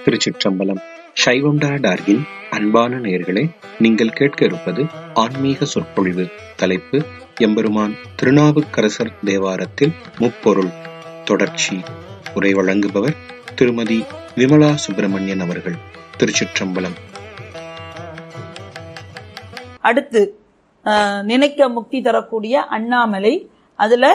திருச்சிற்றம்பலம் சைவம்டா டார்கின் அன்பான நேயர்களே நீங்கள் கேட்க இருப்பது ஆன்மீக சொற்பொழிவு தலைப்பு எம்பெருமான் திருநாவுக்கரசர் தேவாரத்தில் முப்பொருள் தொடர்ச்சி உரை வழங்குபவர் திருமதி விமலா சுப்பிரமணியன் அவர்கள் திருச்சிற்றம்பலம் அடுத்து அஹ், நினைக்க முக்தி தரக்கூடிய அண்ணாமலை அதுல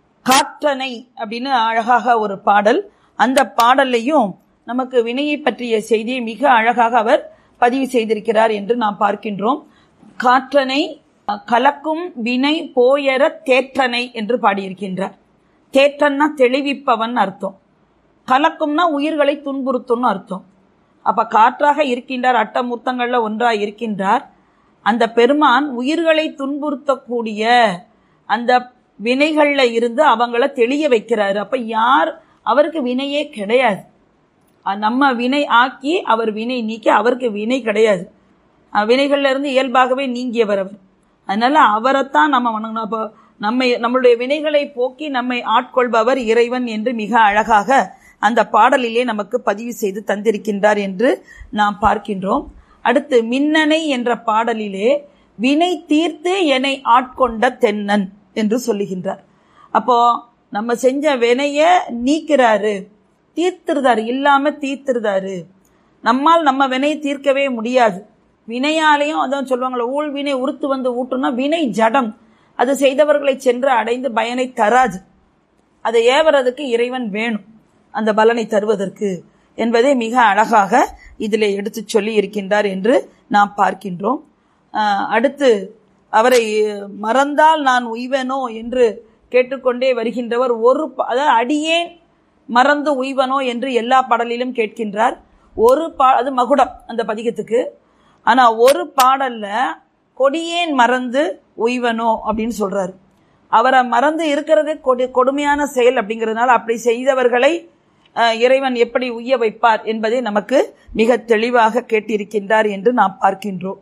காற்றனை அப்படின்னு அழகாக ஒரு பாடல் அந்த பாடல்லையும் நமக்கு வினையை பற்றிய செய்தியை மிக அழகாக அவர் பதிவு செய்திருக்கிறார் என்று நாம் பார்க்கின்றோம் காற்றனை அஹ், கலக்கும் வினை போயர தேற்றனை என்று பாடியிருக்கின்றார் தேற்றன்னா தெளிவிப்பவன் அர்த்தம் கலக்கும்னா உயிர்களை துன்புறுத்தும்னு அர்த்தம் அப்ப காற்றாக இருக்கின்றார் அட்டமூர்த்தங்கள்ல ஒன்றாய் இருக்கின்றார் அந்த பெருமான் உயிர்களை துன்புறுத்தக்கூடிய அந்த வினைகள்ல இருந்து அவங்கள தெளிய வைக்கிறாரு அப்ப யார் அவருக்கு வினையே கிடையாது அஹ் நம்ம வினை ஆக்கி அவர் வினை நீக்கி அவருக்கு வினை கிடையாது அஹ் வினைகள்ல இருந்து இயல்பாகவே நீங்கியவர் அவர் அதனால அவரைத்தான் நம்ம வணங்கணும் அப்போ நம்மை நம்மளுடைய வினைகளை போக்கி நம்மை ஆட்கொள்பவர் இறைவன் என்று மிக அழகாக அந்த பாடலிலே நமக்கு பதிவு செய்து தந்திருக்கின்றார் என்று நாம் பார்க்கின்றோம் அடுத்து மின்னனை என்ற பாடலிலே வினை தீர்த்து என்னை ஆட்கொண்ட தென்னன் என்று சொல்லுகின்றார் அப்போ நம்ம செஞ்ச வினைய நீக்கிறாரு தீர்த்திருதாரு இல்லாம தீர்த்திருதாரு நம்மால் நம்ம வினையை தீர்க்கவே முடியாது வினையாலையும் அதான் சொல்லுவாங்களே ஊழ் வினை உறுத்து வந்து ஊட்டுனா வினை ஜடம் அது செய்தவர்களை சென்று அடைந்து பயனை தராது அதை ஏவறதுக்கு இறைவன் வேணும் அந்த பலனை தருவதற்கு என்பதை மிக அழகாக இதிலே எடுத்து சொல்லி இருக்கின்றார் என்று நாம் பார்க்கின்றோம் ஆஹ் அடுத்து அவரை மறந்தால் நான் உய்வனோ என்று கேட்டுக்கொண்டே வருகின்றவர் ஒரு ப- அதாவது அடியேன் மறந்து உய்வனோ என்று எல்லா பாடலிலும் கேட்கின்றார் ஒரு பா அது மகுடம் அந்த பதிகத்துக்கு ஆனா ஒரு பாடல்ல கொடியேன் மறந்து உய்வனோ அப்படின்னு சொல்றாரு அவரை மறந்து இருக்கிறதே கொடு கொடுமையான செயல் அப்படிங்கிறதுனால அப்படி செய்தவர்களை அஹ், இறைவன் எப்படி உய்ய வைப்பார் என்பதை நமக்கு மிக தெளிவாக கேட்டிருக்கின்றார் என்று நாம் பார்க்கின்றோம்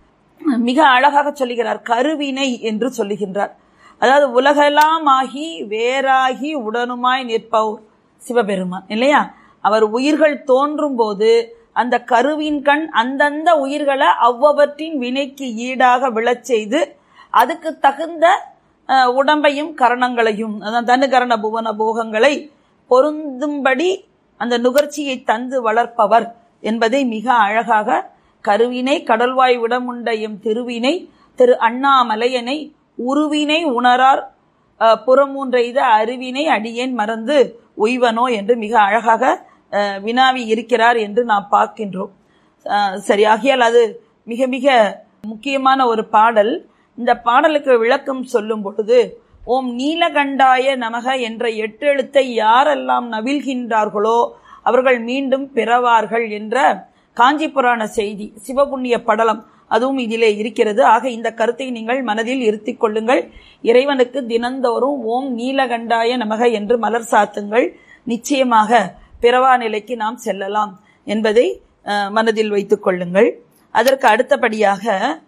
மிக அழகாக சொல்லுகிறார் கருவினை என்று சொல்லுகின்றார் அதாவது உலகெல்லாம் ஆகி வேறாகி உடனுமாய் நிற்பவர் சிவபெருமான் இல்லையா அவர் உயிர்கள் தோன்றும் போது அந்த கருவின் கண் அந்தந்த உயிர்களை அவ்வவற்றின் வினைக்கு ஈடாக விழச் செய்து அதுக்கு தகுந்த அஹ், உடம்பையும் கரணங்களையும் அதான் தனுகரண புவன போகங்களை பொருந்தும்படி அந்த நுகர்ச்சியை தந்து வளர்ப்பவர் என்பதை மிக அழகாக கருவினை கடல்வாய் விடமுண்ட எம் திருவினை திரு அண்ணாமலையனை உருவினை உணரார் அஹ், புறமூன்றெய்த அறிவினை அடியேன் மறந்து உய்வனோ என்று மிக அழகாக அஹ், வினாவி இருக்கிறார் என்று நாம் பார்க்கின்றோம் அஹ், சரி ஆகையால் அது மிக மிக முக்கியமான ஒரு பாடல் இந்த பாடலுக்கு விளக்கம் சொல்லும் பொழுது ஓம் நீலகண்டாய நமக என்ற எட்டெழுத்தை யாரெல்லாம் நவில்கின்றார்களோ அவர்கள் மீண்டும் பிறவார்கள் என்ற காஞ்சி புராண செய்தி சிவபுண்ணிய படலம் அதுவும் இதிலே இருக்கிறது ஆக இந்த கருத்தை நீங்கள் மனதில் இருத்திக் கொள்ளுங்கள் இறைவனுக்கு தினந்தோறும் ஓம் நீலகண்டாய நமக என்று மலர் சாத்துங்கள் நிச்சயமாக பிறவா நிலைக்கு நாம் செல்லலாம் என்பதை அஹ், மனதில் வைத்துக் கொள்ளுங்கள் அதற்கு அடுத்தபடியாக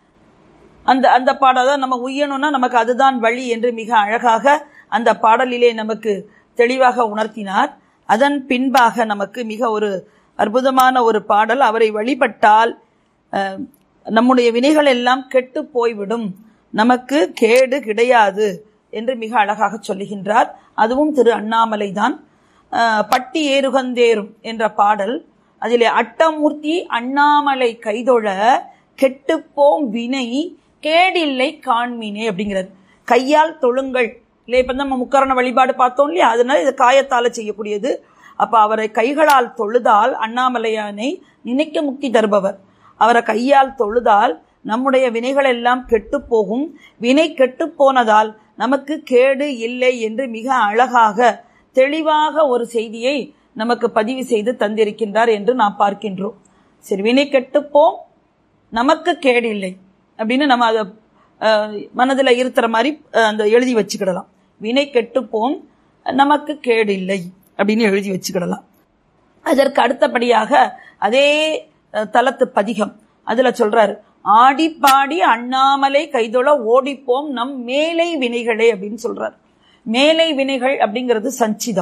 அந்த அந்த பாடல் தான் நம்ம உய்யணும்னா நமக்கு அதுதான் வழி என்று மிக அழகாக அந்த பாடலிலே நமக்கு தெளிவாக உணர்த்தினார் அதன் பின்பாக நமக்கு மிக ஒரு அற்புதமான ஒரு பாடல் அவரை வழிபட்டால் அஹ், நம்முடைய வினைகள் எல்லாம் கெட்டு போய்விடும் நமக்கு கேடு கிடையாது என்று மிக அழகாக சொல்லுகின்றார் அதுவும் திரு அண்ணாமலை தான் பட்டி ஏறுகந்தேறும் என்ற பாடல் அதிலே அட்டமூர்த்தி அண்ணாமலை கைதொழ கெட்டுப்போம் வினை கேடில்லை காண்மினே அப்படிங்கிறது கையால் தொழுங்கள் இல்லை இப்ப நம்ம முக்கரண வழிபாடு பார்த்தோம் இல்லையா அதனால இது காயத்தால செய்யக்கூடியது அப்ப அவரை கைகளால் தொழுதால் அண்ணாமலையானை நினைக்க முக்தி தருபவர் அவரை கையால் தொழுதால் நம்முடைய வினைகள் எல்லாம் கெட்டு போகும் வினை கெட்டு போனதால் நமக்கு கேடு இல்லை என்று மிக அழகாக தெளிவாக ஒரு செய்தியை நமக்கு பதிவு செய்து தந்திருக்கின்றார் என்று நாம் பார்க்கின்றோம் சரி வினை கெட்டுப்போம் நமக்கு கேடு இல்லை அப்படின்னு நம்ம அதை மனதில் இருத்துற மாதிரி அஹ், அந்த எழுதி வச்சுக்கிடலாம் வினை கெட்டுப்போம் நமக்கு கேடு இல்லை அப்படின்னு எழுதி வச்சுக்கிடலாம் அதற்கு அடுத்தபடியாக அதே அஹ், தலத்து பதிகம் அதுல சொல்றாரு ஆடி பாடி அண்ணாமலை கைதொழ ஓடிப்போம் நம் மேலை வினைகளே அப்படின்னு சொல்றார் மேலை வினைகள் அப்படிங்கிறது சஞ்சிதம்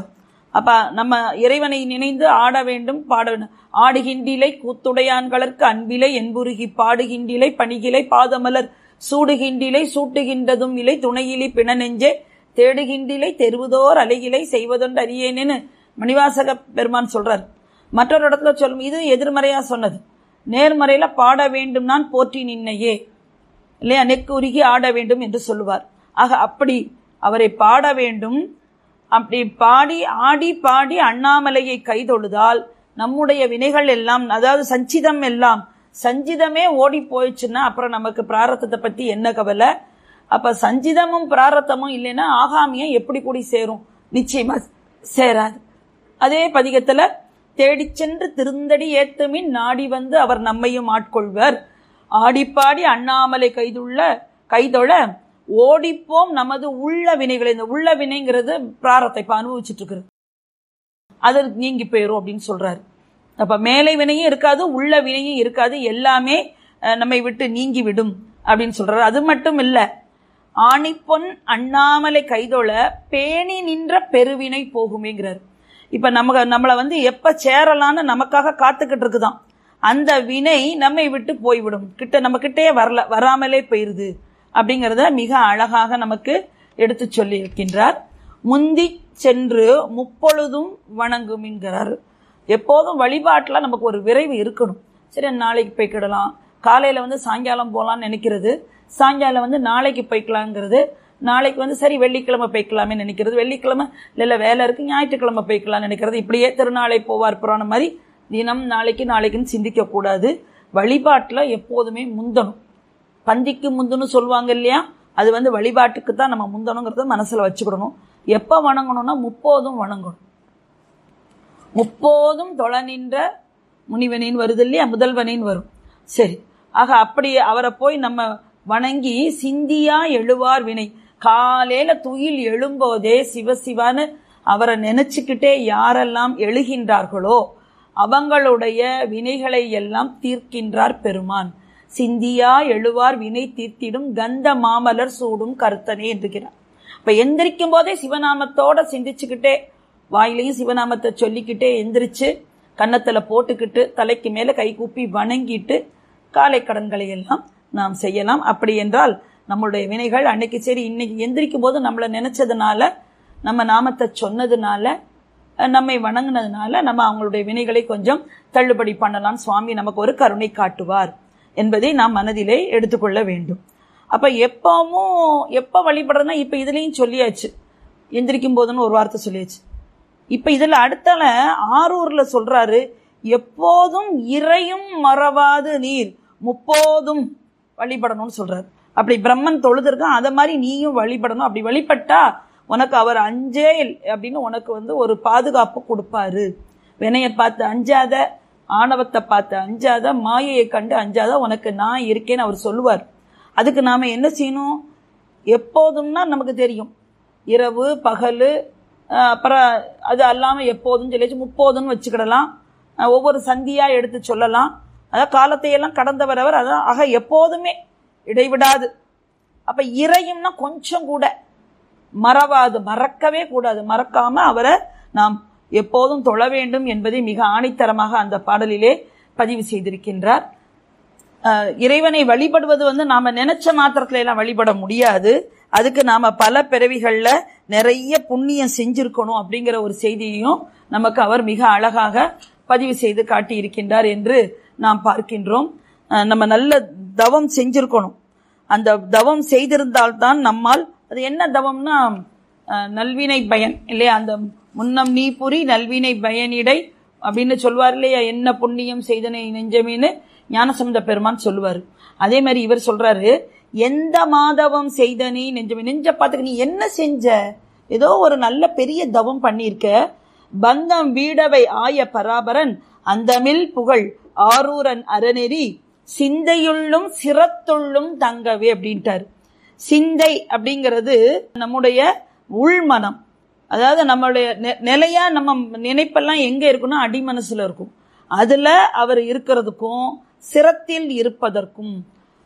அப்ப நம்ம இறைவனை நினைந்து ஆட வேண்டும் பாட வேண்டும் ஆடுகின்றிலை கூத்துடையான்களற்கு அன்பிலை என்புருகி பாடுகின்றிலை பணிகிலை பாதமலர் சூடுகின்றிலை சூட்டுகின்றதும் இலை துணையிலி பிண நெஞ்சே தேடுகின்றிலை தெருவுதோர் அலைகிலை செய்வதொன்று அறியேனேன்னு மணிவாசக பெருமான் சொல்றார் மற்றொரு இடத்துல சொல்லும் இது எதிர்மறையா சொன்னது நேர்மறையில பாட வேண்டும் நான் போற்றி நின்னையே இல்லையா நெக்கு உருகி ஆட வேண்டும் என்று சொல்லுவார் ஆக அப்படி அவரை பாட வேண்டும் அப்படி பாடி ஆடி பாடி அண்ணாமலையை கைதொழுதால் நம்முடைய வினைகள் எல்லாம் அதாவது சஞ்சிதம் எல்லாம் சஞ்சிதமே ஓடி போயிடுச்சுன்னா அப்புறம் நமக்கு பிராரத்தத்தை பத்தி என்ன கவலை அப்ப சஞ்சிதமும் பிராரத்தமும் இல்லைன்னா ஆகாமியம் எப்படி கூடி சேரும் நிச்சயமா சேராது அதே பதிகத்துல தேடிச் சென்று திருந்தடி ஏத்துமின் நாடி வந்து அவர் நம்மையும் ஆட்கொள்வர் ஆடிப்பாடி அண்ணாமலை கைதுள்ள கைதொழ ஓடிப்போம் நமது உள்ள வினைகளை இந்த உள்ள வினைங்கிறது பிராரத்தை இப்ப அனுபவிச்சுட்டு இருக்கிறது அது நீங்கி போயிரும் அப்படின்னு சொல்றாரு அப்ப மேலை வினையும் இருக்காது உள்ள வினையும் இருக்காது எல்லாமே அஹ், நம்மை விட்டு நீங்கி விடும் அப்படின்னு சொல்றாரு அது மட்டும் இல்ல ஆணிப்பொன் அண்ணாமலை கைதொழ பேணி நின்ற பெருவினை போகுமேங்கிறார் இப்ப நமக்கு நம்மளை வந்து எப்ப சேரலான்னு நமக்காக காத்துக்கிட்டு இருக்குதாம் அந்த வினை நம்மை விட்டு போய்விடும் கிட்ட நம்ம கிட்டே வரல வராமலே போயிருது அப்படிங்கறத மிக அழகாக நமக்கு எடுத்து சொல்லி இருக்கின்றார் முந்தி சென்று முப்பொழுதும் வணங்கும் என்கிறார் எப்போதும் வழிபாட்டுல நமக்கு ஒரு விரைவு இருக்கணும் சரி நாளைக்கு போய்க்கிடலாம் காலையில வந்து சாயங்காலம் போலாம்னு நினைக்கிறது சாயங்காலம் வந்து நாளைக்கு போய்க்கலாங்கிறது நாளைக்கு வந்து சரி வெள்ளிக்கிழமை போய்க்கலாமே நினைக்கிறது வெள்ளிக்கிழமை இல்ல இல்ல வேலை இருக்கு ஞாயிற்றுக்கிழமை போய்க்கலாம்னு நினைக்கிறது இப்படியே திருநாளை போவார் புராணம் மாதிரி தினம் நாளைக்கு நாளைக்குன்னு சிந்திக்க கூடாது வழிபாட்டுல எப்போதுமே முந்தணும் பந்திக்கு முந்தன்னு சொல்லுவாங்க இல்லையா அது வந்து வழிபாட்டுக்கு தான் நம்ம முந்தணுங்கிறத மனசுல வச்சுக்கிடணும் எப்ப வணங்கணும்னா முப்போதும் வணங்கணும் முப்போதும் தொழ நின்ற முனிவனின் வருது இல்லையா முதல்வனின் வரும் சரி ஆக அப்படி அவரை போய் நம்ம வணங்கி சிந்தியா எழுவார் வினை காலையில துயில் எழும்போதே சிவசிவான்னு அவரை நினைச்சுக்கிட்டே யாரெல்லாம் எழுகின்றார்களோ அவங்களுடைய வினைகளை எல்லாம் தீர்க்கின்றார் பெருமான் சிந்தியா எழுவார் வினை தீர்த்திடும் கந்த மாமலர் சூடும் கருத்தனே என்கிறார் இப்ப எந்திரிக்கும் போதே சிவநாமத்தோட சிந்திச்சுக்கிட்டே வாயிலையும் சிவநாமத்தை சொல்லிக்கிட்டே எந்திரிச்சு கன்னத்துல போட்டுக்கிட்டு தலைக்கு மேல கை கூப்பி வணங்கிட்டு காலை கடன்களை எல்லாம் நாம் செய்யலாம் அப்படி என்றால் நம்மளுடைய வினைகள் அன்னைக்கு சரி இன்னைக்கு எந்திரிக்கும் போது நம்மளை நினைச்சதுனால நம்ம நாமத்தை சொன்னதுனால அஹ், நம்மை வணங்கினதுனால நம்ம அவங்களுடைய வினைகளை கொஞ்சம் தள்ளுபடி பண்ணலாம் சுவாமி நமக்கு ஒரு கருணை காட்டுவார் என்பதை நாம் மனதிலே எடுத்துக்கொள்ள வேண்டும் அப்ப எப்பவும் எப்ப வழிபடுறதுன்னா இப்ப இதுலயும் சொல்லியாச்சு எந்திரிக்கும் போதுன்னு ஒரு வார்த்தை சொல்லியாச்சு இப்ப இதுல அடுத்தால ஆரூர்ல சொல்றாரு எப்போதும் இறையும் மறவாது நீர் முப்போதும் வழிபடணும்னு சொல்றாரு அப்படி பிரம்மன் தொழுதுருக்கான் அத மாதிரி நீயும் வழிபடணும் அப்படி வழிபட்டா உனக்கு அவர் அஞ்சே அப்படின்னு உனக்கு வந்து ஒரு பாதுகாப்பு கொடுப்பாரு வினைய பார்த்து அஞ்சாத ஆணவத்தை பார்த்து அஞ்சாத மாயையை கண்டு அஞ்சாத உனக்கு நான் இருக்கேன்னு அவர் சொல்லுவார் அதுக்கு நாம என்ன செய்யணும் எப்போதும்னா நமக்கு தெரியும் இரவு பகல் அப்புறம் அது அல்லாம எப்போதும் சொல்லிச்சு முப்போதும்னு வச்சுக்கிடலாம் அஹ் ஒவ்வொரு சந்தியா எடுத்து சொல்லலாம் அதாவது காலத்தை எல்லாம் கடந்தவர் அவர் அதான் ஆக எப்போதுமே இடைவிடாது அப்ப இறையும்னா கொஞ்சம் கூட மறவாது மறக்கவே கூடாது மறக்காம அவரை நாம் எப்போதும் தொழ வேண்டும் என்பதை மிக ஆணித்தரமாக அந்த பாடலிலே பதிவு செய்திருக்கின்றார் அஹ் இறைவனை வழிபடுவது வந்து நாம நினைச்ச மாத்திரத்துல எல்லாம் வழிபட முடியாது அதுக்கு நாம பல பிறவிகள்ல நிறைய புண்ணியம் செஞ்சிருக்கணும் அப்படிங்கிற ஒரு செய்தியையும் நமக்கு அவர் மிக அழகாக பதிவு செய்து காட்டி இருக்கின்றார் என்று நாம் பார்க்கின்றோம் அஹ் நம்ம நல்ல தவம் செஞ்சிருக்கணும் அந்த தவம் செய்திருந்தால்தான் நம்மால் அது என்ன தவம்னா அஹ், நல்வினை பயன் இல்லையா அந்த முன்னம் நீ புரி நல்வினை பயனிடை அப்படின்னு சொல்வார் இல்லையா என்ன புண்ணியம் செய்தனை நெஞ்சமேன்னு ஞானசம்பந்த பெருமான் சொல்லுவாரு அதே மாதிரி இவர் சொல்றாரு எந்த மாதவம் செய்தனே நெஞ்சமே நெஞ்ச பார்த்துக்க நீ என்ன செஞ்ச ஏதோ ஒரு நல்ல பெரிய தவம் பண்ணியிருக்க பந்தம் வீடவை ஆய பராபரன் அந்தமில் புகழ் ஆரூரன் அறநெறி சிந்தையுள்ளும் சிரத்துள்ளும் தங்கவே அப்படின்ட்டாரு சிந்தை அப்படிங்கிறது நம்முடைய உள்மனம் அதாவது நம்மளுடைய நெ- நிலையா நம்ம நினைப்பெல்லாம் எங்க இருக்குன்னா அடிமனசுல இருக்கும் அதுல அவர் இருக்கிறதுக்கும் சிரத்தில் இருப்பதற்கும்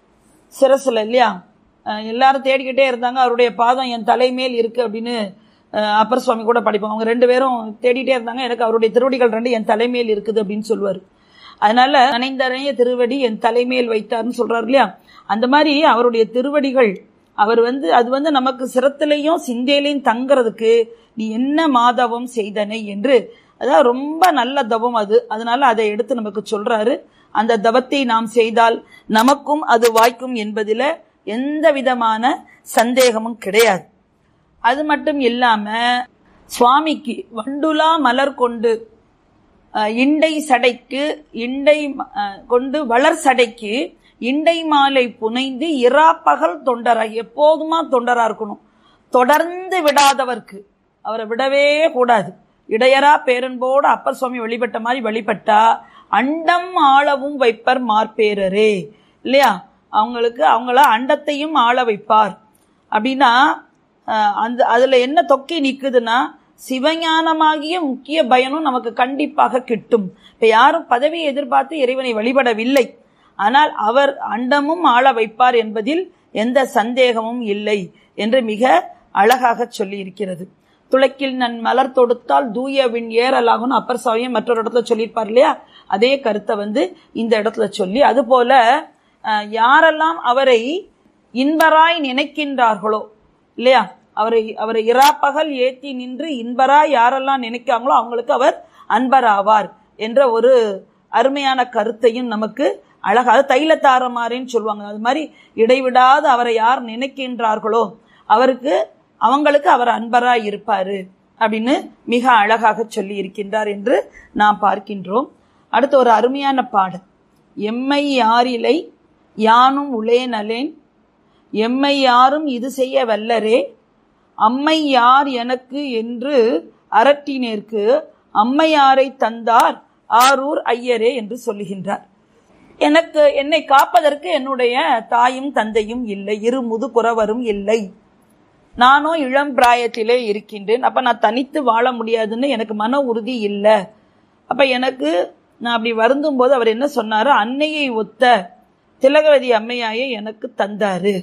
சிரசுல இல்லையா அஹ் எல்லாரும் தேடிக்கிட்டே இருந்தாங்க அவருடைய பாதம் என் தலைமேல் இருக்கு அப்படின்னு அஹ், அப்பர் சுவாமி கூட படிப்பாங்க அவங்க ரெண்டு பேரும் தேடிட்டே இருந்தாங்க எனக்கு அவருடைய திருவடிகள் ரெண்டு என் தலைமையில் இருக்குது அப்படின்னு சொல்லுவார் அதனால நனைந்தனைய திருவடி என் தலைமையில் வைத்தார்னு சொல்றாரு இல்லையா அந்த மாதிரி அவருடைய திருவடிகள் அவர் வந்து அது வந்து நமக்கு சிரத்திலையும் சிந்தையிலையும் தங்குறதுக்கு நீ என்ன மாதவம் செய்தனை என்று அதாவது ரொம்ப நல்ல தவம் அது அதனால அதை எடுத்து நமக்கு சொல்றாரு அந்த தவத்தை நாம் செய்தால் நமக்கும் அது வாய்க்கும் என்பதில் எந்த விதமான சந்தேகமும் கிடையாது அது மட்டும் இல்லாம சுவாமிக்கு வண்டுலா மலர் கொண்டு அஹ், இண்டை சடைக்கு இண்டை அஹ், கொண்டு வளர் சடைக்கு இண்டை மாலை புனைந்து இராப்பகல் தொண்டரா எப்போதுமா தொண்டரா இருக்கணும் தொடர்ந்து விடாதவர்க்கு அவரை விடவே கூடாது இடையரா பேரன்போடு அப்பர் சுவாமி வழிபட்ட மாதிரி வழிபட்டா அண்டம் ஆளவும் வைப்பர் மார்பேரரே இல்லையா அவங்களுக்கு அவங்கள அண்டத்தையும் ஆள வைப்பார் அப்படின்னா அஹ், அந்த அதுல என்ன தொக்கி நிக்குதுன்னா சிவஞானமாகிய முக்கிய பயனும் நமக்கு கண்டிப்பாக கிட்டும் இப்ப யாரும் பதவியை எதிர்பார்த்து இறைவனை வழிபடவில்லை ஆனால் அவர் அண்டமும் ஆள வைப்பார் என்பதில் எந்த சந்தேகமும் இல்லை என்று மிக அழகாக சொல்லி இருக்கிறது துளக்கில் நன் மலர் தொடுத்தால் தூய விண் ஏறலாகும்னு அப்பர் சாமியும் மற்றொரு இடத்துல சொல்லியிருப்பார் இல்லையா அதே கருத்தை வந்து இந்த இடத்துல சொல்லி அதுபோல அஹ், யாரெல்லாம் அவரை இன்பராய் நினைக்கின்றார்களோ இல்லையா அவரை அவரை இராப்பகல் ஏத்தி நின்று இன்பராய் யாரெல்லாம் நினைக்காங்களோ அவங்களுக்கு அவர் அன்பராவார் என்ற ஒரு அருமையான கருத்தையும் நமக்கு அழகாக தைலத்தாரமாரின்னு சொல்லுவாங்க அது மாதிரி இடைவிடாது அவரை யார் நினைக்கின்றார்களோ அவருக்கு அவங்களுக்கு அவர் அன்பராய் இருப்பாரு அப்படின்னு மிக அழகாக சொல்லி இருக்கின்றார் என்று நாம் பார்க்கின்றோம் அடுத்து ஒரு அருமையான பாடல் எம்மை யாரிலை யானும் உளேனலேன் எம்மை யாரும் இது செய்ய வல்லரே அம்மை யார் எனக்கு என்று அரட்டினேற்கு அம்மையாரை தந்தார் ஆரூர் ஐயரே என்று சொல்லுகின்றார் எனக்கு என்னை காப்பதற்கு என்னுடைய தாயும் தந்தையும் இல்லை இரு முதுகுறவரும் இல்லை நானும் இளம் பிராயத்திலே இருக்கின்றேன் அப்ப நான் தனித்து வாழ முடியாதுன்னு எனக்கு மன உறுதி இல்லை அப்ப எனக்கு நான் அப்படி வருந்தும் போது அவர் என்ன சொன்னாரு அன்னையை ஒத்த திலகவதி அம்மையாயை எனக்கு தந்தாரு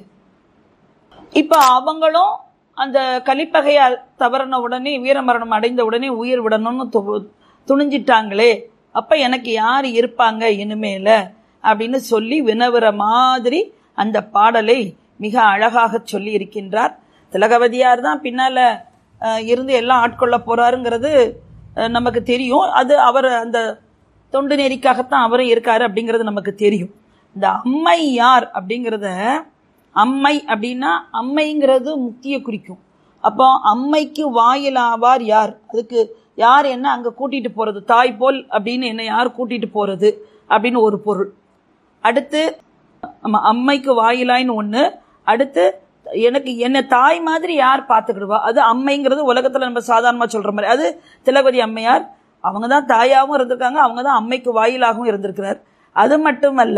இப்ப அவங்களும் அந்த கலிப்பகையால் தவறின உடனே வீரமரணம் அடைந்த உடனே உயிர் விடணும்னு து- துணிஞ்சிட்டாங்களே அப்ப எனக்கு யார் இருப்பாங்க இனிமேல அப்படின்னு சொல்லி வினவுற மாதிரி அந்த பாடலை மிக அழகாக சொல்லி இருக்கின்றார் திலகவதியார் தான் பின்னால அஹ், இருந்து எல்லாம் ஆட்கொள்ள போறாருங்கிறது அஹ், நமக்கு தெரியும் அது அவர் அந்த தொண்டு நெறிக்காகத்தான் அவரும் இருக்காரு அப்படிங்கிறது நமக்கு தெரியும் இந்த அம்மை யார் அப்படிங்கிறத அம்மை அப்படின்னா அம்மைங்கிறது முக்கிய குறிக்கும் அப்போ அம்மைக்கு வாயிலாவார் யார் அதுக்கு யார் என்ன அங்க கூட்டிட்டு போறது தாய் போல் அப்படின்னு என்ன யார் கூட்டிட்டு போறது அப்படின்னு ஒரு பொருள் அடுத்து ஆமா, அம்மைக்கு வாயிலாயின்னு ஒண்ணு அடுத்து எனக்கு என்ன தாய் மாதிரி யார் பார்த்துக்கிடுவா அது அம்மைங்கிறது உலகத்துல நம்ம சாதாரணமா சொல்ற மாதிரி அது திலகவதி அம்மையார் அவங்க தான் தாயாகவும் இருந்திருக்காங்க அவங்க தான் அம்மைக்கு வாயிலாகவும் இருந்திருக்கிறார் அது மட்டுமல்ல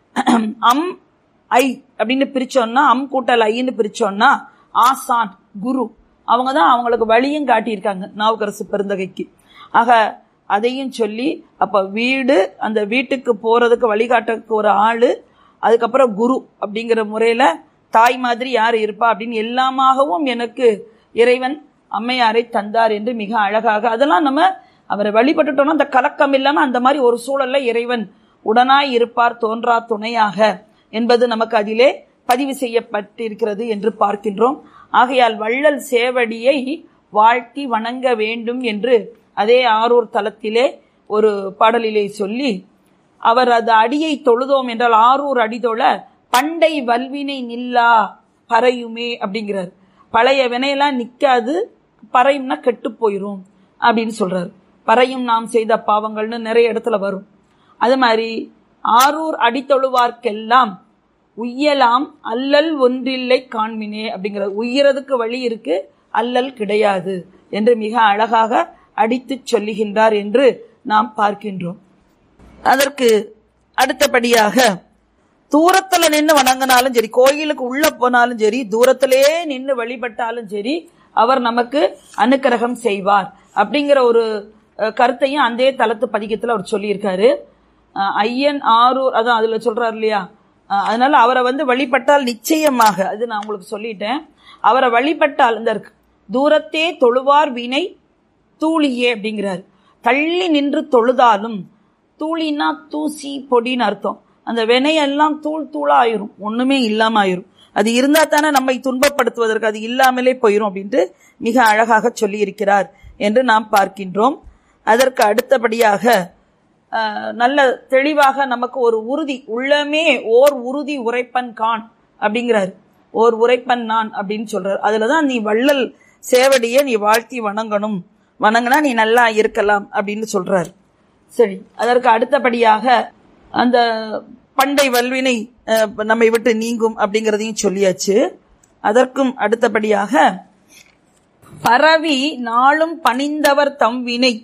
அம் ஐ அப்படின்னு பிரிச்சோம்னா அம் கூட்டல் ஐன்னு பிரிச்சோம்னா ஆசான் குரு அவங்க தான் அவங்களுக்கு வழியும் காட்டியிருக்காங்க நாவுக்கரசு பெருந்தகைக்கு ஆக அதையும் சொல்லி அப்ப வீடு அந்த வீட்டுக்கு போறதுக்கு வழிகாட்டக்கு ஒரு ஆளு அதுக்கப்புறம் குரு அப்படிங்கிற முறையில தாய் மாதிரி யார் இருப்பா அப்படின்னு எல்லாமாகவும் எனக்கு இறைவன் அம்மையாரை தந்தார் என்று மிக அழகாக அதெல்லாம் நம்ம அவரை வழிபட்டுட்டோம்னா அந்த கலக்கம் இல்லாம அந்த மாதிரி ஒரு சூழல்ல இறைவன் உடனாய் இருப்பார் தோன்றா துணையாக என்பது நமக்கு அதிலே பதிவு செய்யப்பட்டிருக்கிறது என்று பார்க்கின்றோம் ஆகையால் வள்ளல் சேவடியை வாழ்த்தி வணங்க வேண்டும் என்று அதே ஆரூர் தலத்திலே ஒரு பாடலிலே சொல்லி அவர் அது அடியை தொழுதோம் என்றால் ஆரூர் அடிதொழ பண்டை வல்வினை நில்லா பறையுமே அப்படிங்கிறார் பழைய வினையெல்லாம் நிக்காது பறையும்னா கெட்டு போயிரும் அப்படின்னு சொல்றாரு பறையும் நாம் செய்த பாவங்கள்னு நிறைய இடத்துல வரும் அது மாதிரி ஆரூர் அடித்தொழுவார்க்கெல்லாம் உய்யலாம் அல்லல் ஒன்றில்லை காண்மினே அப்படிங்கிறது உய்யறதுக்கு வழி இருக்கு அல்லல் கிடையாது என்று மிக அழகாக அடித்துச் சொல்லுகின்றார் என்று நாம் பார்க்கின்றோம் அதற்கு அடுத்தபடியாக தூரத்துல நின்று வணங்கினாலும் சரி கோயிலுக்கு உள்ள போனாலும் சரி தூரத்திலே நின்று வழிபட்டாலும் சரி அவர் நமக்கு அனுக்கிரகம் செய்வார் அப்படிங்கிற ஒரு அஹ், கருத்தையும் அந்த தலத்து பதிகத்துல அவர் சொல்லியிருக்காரு அஹ், ஐயன் ஆரூர் அதான் அதுல சொல்றாரு இல்லையா அஹ், அதனால அவரை வந்து வழிபட்டால் நிச்சயமாக அது நான் உங்களுக்கு சொல்லிட்டேன் அவரை வழிபட்டால் இந்த தூரத்தே தொழுவார் வினை தூளியே அப்படிங்கிறார் தள்ளி நின்று தொழுதாலும் தூளினா தூசி பொடின்னு அர்த்தம் அந்த வினையெல்லாம் தூள் தூளா ஆயிரும் ஒண்ணுமே இல்லாம ஆயிரும் அது இருந்தா தானே நம்மை துன்பப்படுத்துவதற்கு அது இல்லாமலே போயிரும் அப்படின்ட்டு மிக அழகாக சொல்லி இருக்கிறார் என்று நாம் பார்க்கின்றோம் அதற்கு அடுத்தபடியாக அஹ், நல்ல தெளிவாக நமக்கு ஒரு உறுதி உள்ளமே ஓர் உறுதி உரைப்பன் கான் அப்படிங்கிறார் ஓர் உரைப்பன் நான் அப்படின்னு சொல்றார் அதுலதான் நீ வள்ளல் சேவடியை நீ வாழ்த்தி வணங்கணும் வணங்கினா நீ நல்லா இருக்கலாம் அப்படின்னு சொல்றார் சரி அதற்கு அடுத்தபடியாக அந்த பண்டை வல்வினை அஹ், நம்மை விட்டு நீங்கும் அப்படிங்கிறதையும் சொல்லியாச்சு அதற்கும் அடுத்தபடியாக பரவி நாளும் பணிந்தவர் தம் வினை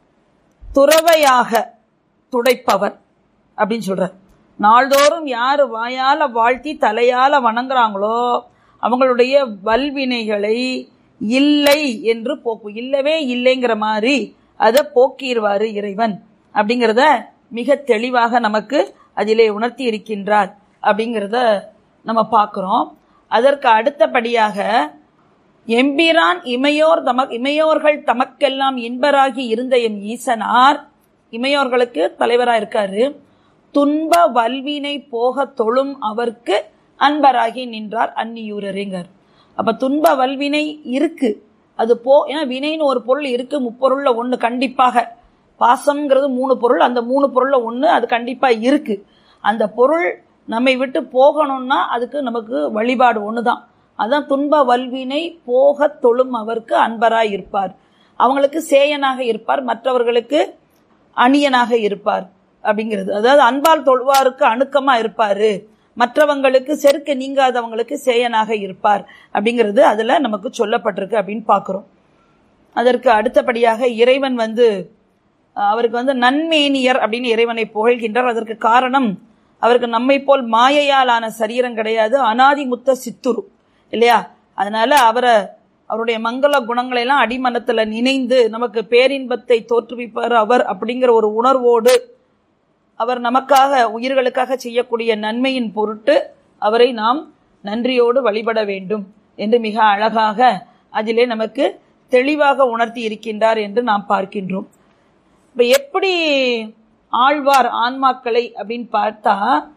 துறவையாக துடைப்பவர் அப்படின்னு சொல்றார் நாள்தோறும் யார் வாயால வாழ்த்தி தலையால வணங்குறாங்களோ அவங்களுடைய வல்வினைகளை இல்லை என்று போக்கு இல்லவே இல்லைங்கிற மாதிரி அதை போக்கிடுவாரு இறைவன் அப்படிங்கிறத மிக தெளிவாக நமக்கு அதிலே உணர்த்தி இருக்கின்றார் அப்படிங்கிறத நம்ம பார்க்கிறோம் அதற்கு அடுத்தபடியாக எம்பிரான் இமையோர் தமக் இமையோர்கள் தமக்கெல்லாம் இன்பராகி இருந்த எம் ஈசனார் இமையோர்களுக்கு தலைவரா இருக்காரு துன்ப வல்வினை போக தொழும் அவர்க்கு அன்பராகி நின்றார் அந்நியூரறிஞர் அப்ப துன்ப வல்வினை இருக்கு அது போ ஏன்னா வினைன்னு ஒரு பொருள் இருக்கு முப்பொருள்ல ஒண்ணு கண்டிப்பாக பாசம்ங்கிறது மூணு பொருள் அந்த மூணு பொருள்ல ஒண்ணு அது கண்டிப்பா இருக்கு அந்த பொருள் நம்மை விட்டு போகணும்னா அதுக்கு நமக்கு வழிபாடு ஒண்ணுதான் அதான் துன்ப வல்வினை போக தொழும் அவருக்கு அன்பராய் இருப்பார் அவங்களுக்கு சேயனாக இருப்பார் மற்றவர்களுக்கு அணியனாக இருப்பார் அப்படிங்கிறது அதாவது அன்பால் தொழுவாருக்கு அணுக்கமா இருப்பாரு மற்றவங்களுக்கு செருக்க நீங்காதவங்களுக்கு சேயனாக இருப்பார் அப்படிங்கிறது அதுல நமக்கு சொல்லப்பட்டிருக்கு அப்படின்னு பார்க்கிறோம் அதற்கு அடுத்தபடியாக இறைவன் வந்து அஹ், அவருக்கு வந்து நன்மேனியர் அப்படின்னு இறைவனை புகழ்கின்றார் அதற்கு காரணம் அவருக்கு நம்மை போல் மாயையால் ஆன சரீரம் கிடையாது அனாதி முத்த சித்துரு இல்லையா அதனால அவரை அவருடைய மங்கள குணங்களை எல்லாம் அடிமனத்துல நினைந்து நமக்கு பேரின்பத்தை தோற்றுவிப்பார் அவர் அப்படிங்கிற ஒரு உணர்வோடு அவர் நமக்காக உயிர்களுக்காக செய்யக்கூடிய நன்மையின் பொருட்டு அவரை நாம் நன்றியோடு வழிபட வேண்டும் என்று மிக அழகாக அதிலே நமக்கு தெளிவாக உணர்த்தி இருக்கின்றார் என்று நாம் பார்க்கின்றோம் இப்ப எப்படி ஆழ்வார் ஆன்மாக்களை அப்படின்னு பார்த்தா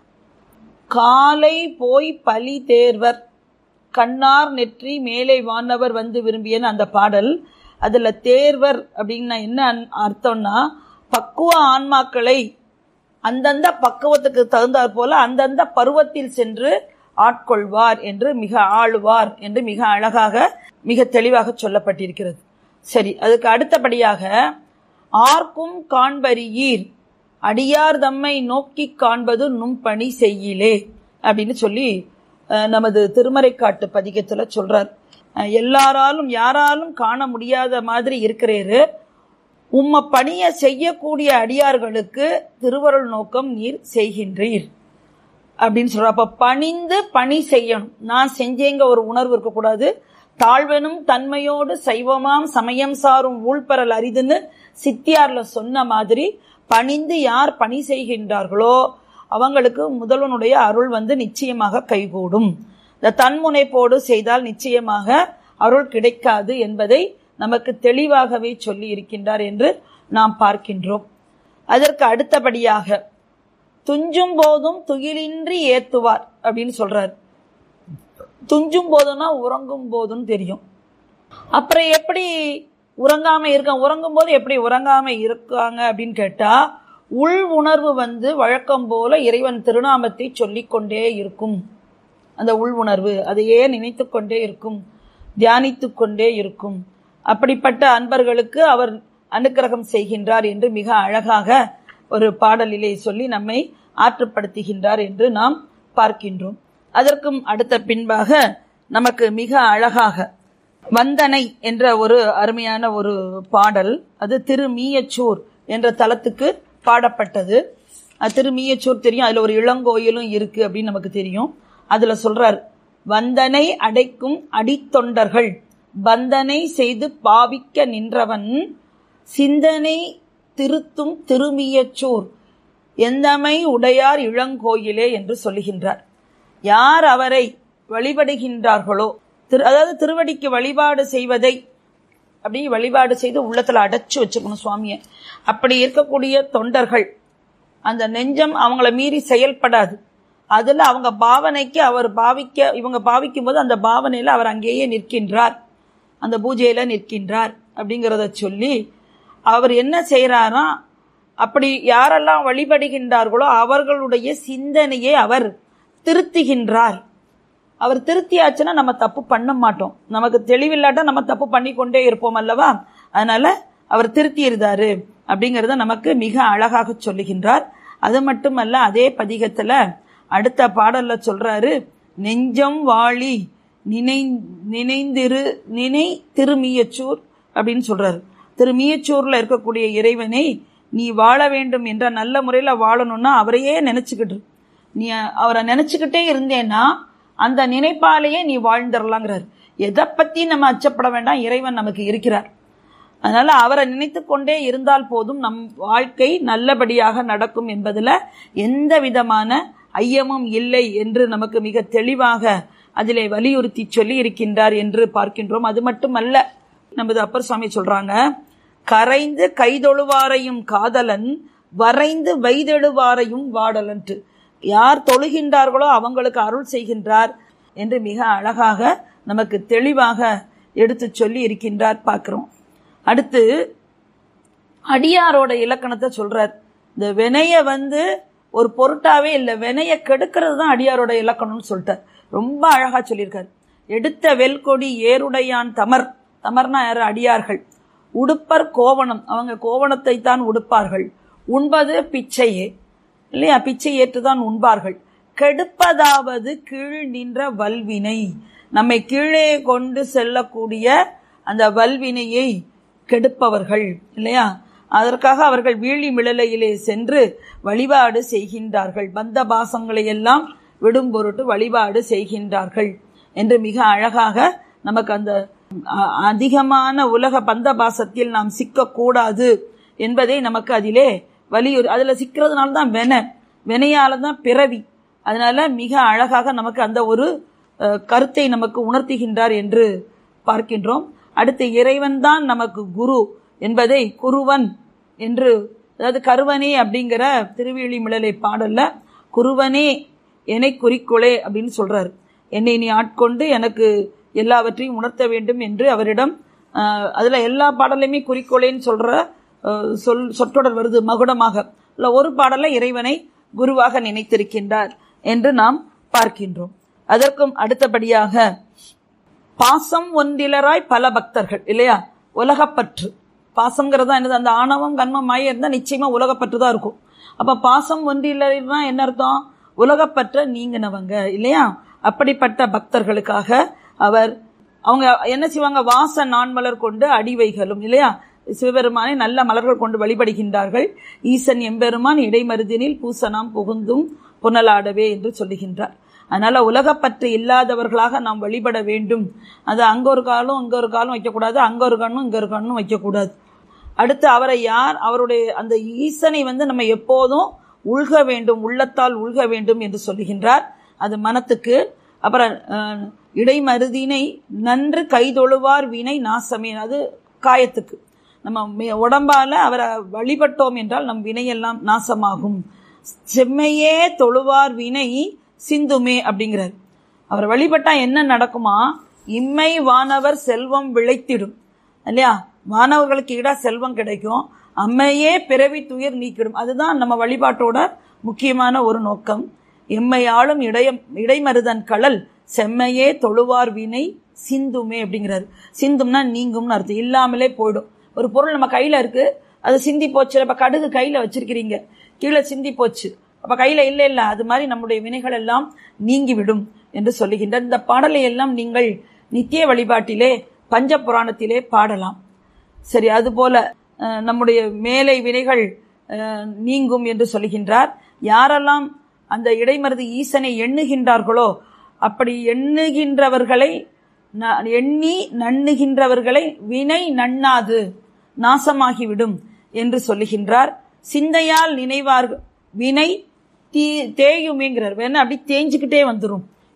காலை போய் பலி தேர்வர் கண்ணார் நெற்றி மேலே வானவர் வந்து விரும்பியன்னு அந்த பாடல் அதுல தேர்வர் அப்படின்னா என்ன அன்- அர்த்தம்னா பக்குவ ஆன்மாக்களை அந்தந்த பக்குவத்துக்கு தகுந்தாற் போல அந்தந்த பருவத்தில் சென்று ஆட்கொள்வார் என்று மிக ஆளுவார் என்று மிக அழகாக மிக தெளிவாக சொல்லப்பட்டிருக்கிறது சரி அதுக்கு அடுத்தபடியாக ஆர்க்கும் காண்பறியீர் அடியார் தம்மை நோக்கி காண்பது நும்பணி செய்யிலே அப்படின்னு சொல்லி அஹ், நமது திருமறைக்காட்டு பதிகத்துல சொல்றார் அஹ், எல்லாராலும் யாராலும் காண முடியாத மாதிரி இருக்கிறாரு உம்ம பணிய செய்யக்கூடிய அடியார்களுக்கு திருவருள் நோக்கம் நீர் செய்கின்றீர் அப்படின்னு சொல்ற அப்ப பணிந்து பணி செய்யணும் நான் செஞ்சேங்க ஒரு உணர்வு இருக்கக்கூடாது தாழ்வெனும் தன்மையோடு சைவமாம் சமயம் சாரும் ஊழ்பெறல் அரிதுன்னு சித்தியார்ல சொன்ன மாதிரி பணிந்து யார் பணி செய்கின்றார்களோ அவங்களுக்கு முதல்வனுடைய அருள் வந்து நிச்சயமாக கைகூடும் இந்த தன்முனைப்போடு செய்தால் நிச்சயமாக அருள் கிடைக்காது என்பதை நமக்கு தெளிவாகவே சொல்லி இருக்கின்றார் என்று நாம் பார்க்கின்றோம் அதற்கு அடுத்தபடியாக துஞ்சும் போதும் துயிலின்றி ஏத்துவார் அப்படின்னு சொல்றார் துஞ்சும் போதும்னா உறங்கும் போதும் தெரியும் அப்புறம் எப்படி உறங்காம இருக்க உறங்கும் போது எப்படி உறங்காம இருக்காங்க அப்படின்னு கேட்டா உள் உணர்வு வந்து வழக்கம் போல இறைவன் திருநாமத்தை சொல்லிக் கொண்டே இருக்கும் அந்த உள் உணர்வு அதையே நினைத்து கொண்டே இருக்கும் தியானித்து கொண்டே இருக்கும் அப்படிப்பட்ட அன்பர்களுக்கு அவர் அனுக்கிரகம் செய்கின்றார் என்று மிக அழகாக ஒரு பாடலிலே சொல்லி நம்மை ஆற்றுப்படுத்துகின்றார் என்று நாம் பார்க்கின்றோம் அதற்கும் அடுத்த பின்பாக நமக்கு மிக அழகாக வந்தனை என்ற ஒரு அருமையான ஒரு பாடல் அது திருமீயச்சூர் என்ற தலத்துக்கு பாடப்பட்டது அது திருமீயச்சூர் தெரியும் அதுல ஒரு இளங்கோயிலும் இருக்கு அப்படின்னு நமக்கு தெரியும் அதுல சொல்றார் வந்தனை அடைக்கும் அடித்தொண்டர்கள் பந்தனை செய்து பாவிக்க நின்றவன் சிந்தனை திருத்தும் திருமியச்சூர் எந்தமை உடையார் இளங்கோயிலே என்று சொல்லுகின்றார் யார் அவரை வழிபடுகின்றார்களோ திரு அதாவது திருவடிக்கு வழிபாடு செய்வதை அப்படி வழிபாடு செய்து உள்ளத்துல அடைச்சு வச்சுக்கணும் சுவாமியை அப்படி இருக்கக்கூடிய தொண்டர்கள் அந்த நெஞ்சம் அவங்கள மீறி செயல்படாது அதுல அவங்க பாவனைக்கு அவர் பாவிக்க இவங்க பாவிக்கும் போது அந்த பாவனையில அவர் அங்கேயே நிற்கின்றார் அந்த பூஜையில நிற்கின்றார் அப்படிங்கிறத சொல்லி அவர் என்ன செய்யறாரா அப்படி யாரெல்லாம் வழிபடுகின்றார்களோ அவர்களுடைய சிந்தனையை அவர் திருத்துகின்றார் அவர் திருத்தியாச்சுன்னா நம்ம தப்பு பண்ண மாட்டோம் நமக்கு தெளிவில்லாட்டா நம்ம தப்பு பண்ணி கொண்டே இருப்போம் அல்லவா அதனால அவர் திருத்தியிருந்தாரு அப்படிங்கறத நமக்கு மிக அழகாக சொல்லுகின்றார் அது மட்டுமல்ல அதே பதிகத்துல அடுத்த பாடல்ல சொல்றாரு நெஞ்சம் வாழி நினை நினைந்திரு நினை திருமியச்சூர் அப்படின்னு சொல்றாரு திருமியச்சூர்ல இருக்கக்கூடிய இறைவனை நீ வாழ வேண்டும் என்ற நல்ல முறையில வாழணும்னா அவரையே நினைச்சுக்கிட்டு இரு. நீ அவரை நினைச்சுக்கிட்டே இருந்தேன்னா அந்த நினைப்பாலேயே நீ வாழ்ந்துடலாங்கிறார் எதை பத்தி நம்ம அச்சப்பட வேண்டாம் இறைவன் நமக்கு இருக்கிறார் அதனால அவரை நினைத்து கொண்டே இருந்தால் போதும் நம் வாழ்க்கை நல்லபடியாக நடக்கும் என்பதுல எந்த விதமான ஐயமும் இல்லை என்று நமக்கு மிக தெளிவாக அதிலே வலியுறுத்தி சொல்லி இருக்கின்றார் என்று பார்க்கின்றோம் அது மட்டுமல்ல நமது அப்பர் சுவாமி சொல்றாங்க கரைந்து கைதொழுவாரையும் காதலன் வரைந்து வைதெழுவாரையும் வாடலன்ட்டு யார் தொழுகின்றார்களோ அவங்களுக்கு அருள் செய்கின்றார் என்று மிக அழகாக நமக்கு தெளிவாக எடுத்து சொல்லி இருக்கின்றார் பார்க்கிறோம் அடுத்து அடியாரோட இலக்கணத்தை சொல்றார் இந்த வினைய வந்து ஒரு பொருட்டாவே இல்லை வினைய கெடுக்கிறது தான் அடியாரோட இலக்கணம்னு சொல்லிட்டார் ரொம்ப அழகா சொல்லியிருக்கார் எடுத்த வெல்கொடி ஏருடையான் தமர் தமர்னா யாரு அடியார்கள் உடுப்பர் கோவணம் அவங்க கோவணத்தை தான் உடுப்பார்கள் உண்பது பிச்சையே இல்லையா பிச்சை ஏற்றுதான் உண்பார்கள் கெடுப்பதாவது கீழ் நின்ற வல்வினை நம்மை கீழே கொண்டு செல்லக்கூடிய அந்த வல்வினையை கெடுப்பவர்கள் இல்லையா அதற்காக அவர்கள் வீழி மிளலையிலே சென்று வழிபாடு செய்கின்றார்கள் பந்த பாசங்களை எல்லாம் விடும் பொருட்டு வழிபாடு செய்கின்றார்கள் என்று மிக அழகாக நமக்கு அந்த அ- அதிகமான உலக பந்த பாசத்தில் நாம் சிக்கக்கூடாது என்பதை நமக்கு அதிலே வலியுறு அதுல சிக்கிறதுனால தான் வென வினையால தான் பிறவி அதனால மிக அழகாக நமக்கு அந்த ஒரு அஹ், கருத்தை நமக்கு உணர்த்துகின்றார் என்று பார்க்கின்றோம் அடுத்து இறைவன் தான் நமக்கு குரு என்பதை குருவன் என்று அதாவது கருவனே அப்படிங்கிற திருவிழி மிளலை பாடல்ல குருவனே என்னை குறிக்கோளே அப்படின்னு சொல்றாரு என்னை நீ ஆட்கொண்டு எனக்கு எல்லாவற்றையும் உணர்த்த வேண்டும் என்று அவரிடம் ஆஹ், அதுல எல்லா பாடலையுமே குறிக்கோளேன்னு சொல்ற ஆஹ், சொல் சொற்றொடர் வருது மகுடமாக இல்ல ஒரு பாடல இறைவனை குருவாக நினைத்திருக்கின்றார் என்று நாம் பார்க்கின்றோம் அதற்கும் அடுத்தபடியாக பாசம் ஒன்றிலராய் பல பக்தர்கள் இல்லையா உலகப்பற்று பாசம்ங்கிறதா என்னது அந்த ஆணவம் கண்மம் மாய இருந்தா நிச்சயமா உலகப்பற்று தான் இருக்கும் அப்ப பாசம் ஒன்றிலர்னா என்ன அர்த்தம் உலகப்பற்ற நீங்கினவங்க இல்லையா அப்படிப்பட்ட பக்தர்களுக்காக அவர் அவங்க என்ன செய்வாங்க வாச நான்மலர் கொண்டு அடிவைகளும் இல்லையா சிவபெருமானை நல்ல மலர்கள் கொண்டு வழிபடுகின்றார்கள் ஈசன் எம்பெருமான் இடைமருதினில் பூசனாம் புகுந்தும் புனலாடவே என்று சொல்லுகின்றார் அதனால உலகப்பற்று இல்லாதவர்களாக நாம் வழிபட வேண்டும் அது அங்க ஒரு காலம் இங்க ஒரு காலம் வைக்கக்கூடாது அங்க ஒரு கண்ணும் இங்க ஒரு கண்ணும் வைக்கக்கூடாது அடுத்து அவரை யார் அவருடைய அந்த ஈசனை வந்து நம்ம எப்போதும் உள்க வேண்டும் உள்ளத்தால் உள்க வேண்டும் என்று சொல்லுகின்றார் அது மனத்துக்கு அப்புறம் அஹ், இடைமருதினை நன்று கைதொழுவார் வினை நாசமே அது காயத்துக்கு நம்ம மே- உடம்பால அவரை வழிபட்டோம் என்றால் நம் வினையெல்லாம் நாசமாகும் செம்மையே தொழுவார் வினை சிந்துமே அப்படிங்கிறார் அவர் வழிபட்டா என்ன நடக்குமா இம்மை வானவர் செல்வம் விளைத்திடும் இல்லையா மாணவர்களுக்கு ஈடா செல்வம் கிடைக்கும் அம்மையே பிறவி துயர் நீக்கிடும் அதுதான் நம்ம வழிபாட்டோட முக்கியமான ஒரு நோக்கம் எம்மையாளும் இடையம் இடைமருதன் கடல் செம்மையே தொழுவார் வினை சிந்துமே அப்படிங்கிறாரு சிந்தும்னா நீங்கும்னு அர்த்தம் இல்லாமலே போயிடும் ஒரு பொருள் நம்ம கையில இருக்கு அது சிந்தி போச்சு இப்ப கடுகு கையில வச்சிருக்கிறீங்க கீழே சிந்தி போச்சு அப்ப கையில இல்ல இல்ல அது மாதிரி நம்முடைய வினைகள் எல்லாம் நீங்கிவிடும் என்று சொல்லுகின்றார் இந்த பாடலை எல்லாம் நீங்கள் நித்திய வழிபாட்டிலே பஞ்ச புராணத்திலே பாடலாம் சரி அதுபோல அஹ், நம்முடைய மேலை வினைகள் அஹ், நீங்கும் என்று சொல்லுகின்றார் யாரெல்லாம் அந்த இடைமருது ஈசனை எண்ணுகின்றார்களோ அப்படி எண்ணுகின்றவர்களை ந- எண்ணி நண்ணுகின்றவர்களை வினை நண்ணாது நாசமாகிவிடும் என்று சொல்லுகின்றார் சிந்தையால் நினைவார்கள் வினை தீ தேயுமேங்கிறார் வேணா அப்படி தேஞ்சுக்கிட்டே வந்துரும்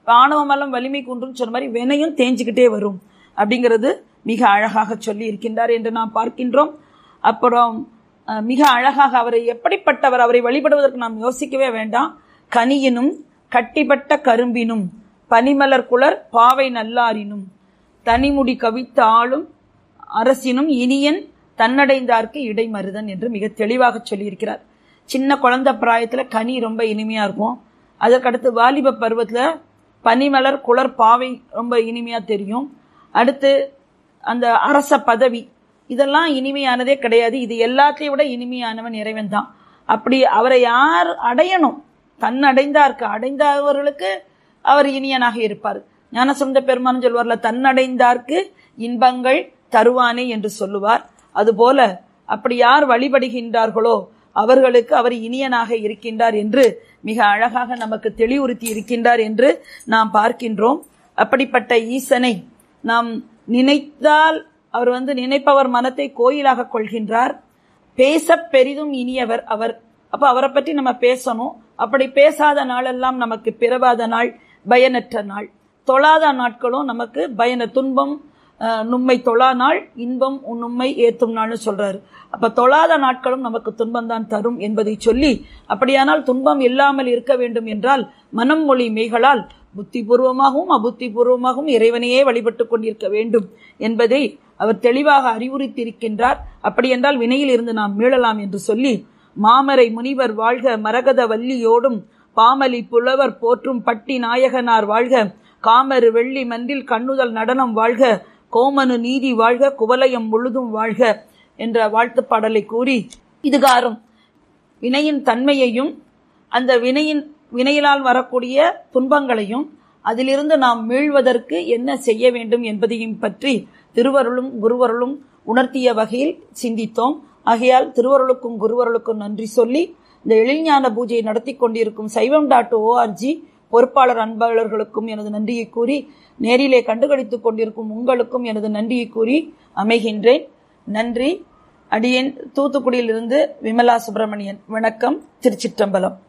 ஆணவமலம் வலிமை குன்றும் சொன்ன மாதிரி வினையும் தேஞ்சுக்கிட்டே வரும் அப்படிங்கிறது மிக அழகாக சொல்லி இருக்கின்றார் என்று நாம் பார்க்கின்றோம் அப்புறம் அஹ், மிக அழகாக அவரை எப்படிப்பட்டவர் அவரை வழிபடுவதற்கு நாம் யோசிக்கவே வேண்டாம் கனியினும் கட்டிப்பட்ட கரும்பினும் பனிமலர் குளர் பாவை நல்லாரினும் தனிமுடி கவித்த ஆளும் அரசினும் இனியன் தன்னடைந்தார்க்கு இடைமருதன் என்று மிக தெளிவாக சொல்லியிருக்கிறார் சின்ன குழந்தை பிராயத்துல கனி ரொம்ப இனிமையா இருக்கும் அதற்கடுத்து வாலிப பருவத்துல பனிமலர் குளர் பாவை ரொம்ப இனிமையா தெரியும் அடுத்து அந்த அரச பதவி இதெல்லாம் இனிமையானதே கிடையாது இது எல்லாத்தையும் விட இனிமையானவன் இறைவன் தான் அப்படி அவரை யார் அடையணும் தன் அடைந்தார்க்கு அடைந்தவர்களுக்கு அவர் இனியனாக இருப்பார் ஞானசந்த பெருமான் சொல்வார்ல தன்னடைந்தார்க்கு இன்பங்கள் தருவானே என்று சொல்லுவார் அதுபோல அப்படி யார் வழிபடுகின்றார்களோ அவர்களுக்கு அவர் இனியனாக இருக்கின்றார் என்று மிக அழகாக நமக்கு தெளிவுறுத்தி இருக்கின்றார் என்று நாம் பார்க்கின்றோம் அப்படிப்பட்ட ஈசனை நாம் நினைத்தால் அவர் வந்து நினைப்பவர் மனத்தை கோயிலாக கொள்கின்றார் பேச பெரிதும் இனியவர் அவர் அப்ப அவரை பற்றி நம்ம பேசணும் அப்படி பேசாத நாளெல்லாம் நமக்கு பிறவாத நாள் பயனற்ற நாள் தொழாத நாட்களும் நமக்கு பயன துன்பம் அஹ், நும்மை தொழா நாள் இன்பம் உன்னும்மை ஏத்தும் நாள்னு சொல்றாரு அப்ப தொழாத நாட்களும் நமக்கு துன்பம் தான் தரும் என்பதை சொல்லி அப்படியானால் துன்பம் இல்லாமல் இருக்க வேண்டும் என்றால் மனம் மொழி மெய்களால் புத்திபூர்வமாகவும் அபுத்திபூர்வமாகவும் இறைவனையே வழிபட்டுக் கொண்டிருக்க வேண்டும் என்பதை அவர் தெளிவாக அறிவுறுத்தியிருக்கின்றார் அப்படி என்றால் வினையில் இருந்து நாம் மீளலாம் என்று சொல்லி மாமரை முனிவர் வாழ்க மரகத வல்லியோடும் பாமலி புலவர் போற்றும் பட்டி நாயகனார் வாழ்க காமரு வெள்ளி மன்றில் கண்ணுதல் நடனம் வாழ்க கோமனு நீதி வாழ்க குவலயம் முழுதும் வாழ்க என்ற வாழ்த்துப் பாடலை கூறி இதுகாரும் வினையின் தன்மையையும் அந்த வினையின் வினையினால் வரக்கூடிய துன்பங்களையும் அதிலிருந்து நாம் மீள்வதற்கு என்ன செய்ய வேண்டும் என்பதையும் பற்றி திருவருளும் குருவருளும் உணர்த்திய வகையில் சிந்தித்தோம் ஆகையால் திருவருளுக்கும் குருவருளுக்கும் நன்றி சொல்லி இந்த எழில்ஞான பூஜையை நடத்தி கொண்டிருக்கும் சைவம் டாட் ஓஆர்ஜி பொறுப்பாளர் அன்பாளர்களுக்கும் எனது நன்றியை கூறி நேரிலே கண்டுகளித்துக் கொண்டிருக்கும் உங்களுக்கும் எனது நன்றியை கூறி அமைகின்றேன் நன்றி அடியேன் தூத்துக்குடியிலிருந்து விமலா சுப்பிரமணியன் வணக்கம் திருச்சிற்றம்பலம்